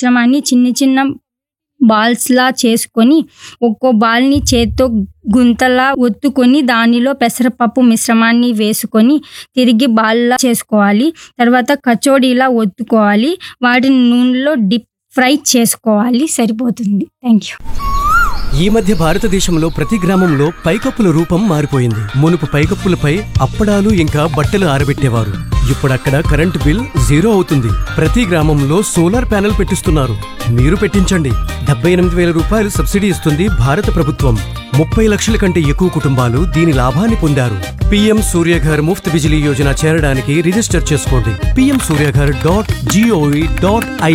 మిశ్రమాన్ని చిన్న చిన్న బాల్స్లా చేసుకొని ఒక్కో బాల్ని చేత్తో గుంతలా ఒత్తుకొని దానిలో పెసరపప్పు మిశ్రమాన్ని వేసుకొని తిరిగి బాల్లా చేసుకోవాలి తర్వాత కచోడీలా ఒత్తుకోవాలి వాటిని నూనెలో డిప్ ఫ్రై చేసుకోవాలి సరిపోతుంది థ్యాంక్ యూ ఈ మధ్య భారతదేశంలో ప్రతి గ్రామంలో పైకప్పుల రూపం మారిపోయింది మునుపు పైకప్పులపై అప్పడాలు ఇంకా బట్టలు ఆరబెట్టేవారు ఇప్పుడు అక్కడ కరెంటు బిల్ జీరో అవుతుంది ప్రతి గ్రామంలో సోలార్ ప్యానెల్ పెట్టిస్తున్నారు మీరు పెట్టించండి డెబ్బై ఎనిమిది వేల రూపాయలు సబ్సిడీ ఇస్తుంది భారత ప్రభుత్వం ముప్పై లక్షల కంటే ఎక్కువ కుటుంబాలు దీని లాభాన్ని పొందారు పీఎం సూర్యఘర్ ముఫ్త్ బిజిలీ యోజన చేరడానికి రిజిస్టర్ చేసుకోండి PM Suryaghar dot GOV dot I